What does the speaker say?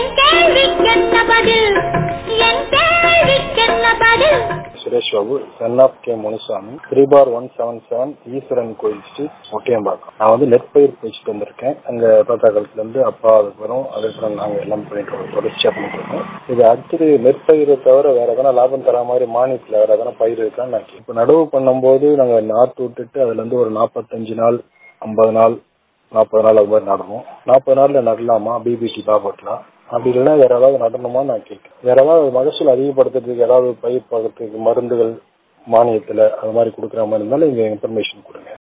என் கேள்விக்கென்ன பதில் என் கேள்விக்கென்ன பதில் Suresh Babu son of K Munusamy three four one seven seven Eswaran கோயில் ஸ்ட்ரீட் ஒட்டியம்பாக்கம் நான் வந்து நெற்பயிர் வச்சுட்டு வந்திருக்கேன் அங்க தாத்தா காலத்துல இருந்து அப்பா அதுக்கப்புறம் அதுக்கப்புறம் நாங்க எல்லாம் பண்ணிட்டு இருக்கோம் தொடர்ச்சியா பண்ணிட்டு இருக்கோம் இது அடுத்தது நெற்பயிரை தவிர வேற எதனா லாபம் தர மாதிரி மானியத்துல வேற எதனா பயிர் இருக்கான்னு நான் இப்போ நடவு பண்ணும்போது நாங்க நாற்று விட்டுட்டு அதுல இருந்து ஒரு நாற்பத்தஞ்சு நாள் ஐம்பது நாள் நாற்பது நாள் அது மாதிரி நடணும் நாற்பது நாள்ல நடலாமா பிபிடி பாப்பட்லாம் அப்படி இல்லைன்னா வேற ஏதாவது நடணுமா நான் கேட்கிறேன் வேற ஏதாவது மகசூல் அதிகப்படுத்துறதுக்கு ஏதாவது பயிர் பார்க்கறதுக்கு மருந்துகள் மானியத்துல அது மாதிரி கொடுக்குற மாதிரி இருந்தாலும் இங்க இன்ஃபர்மேஷன் கொடுங்க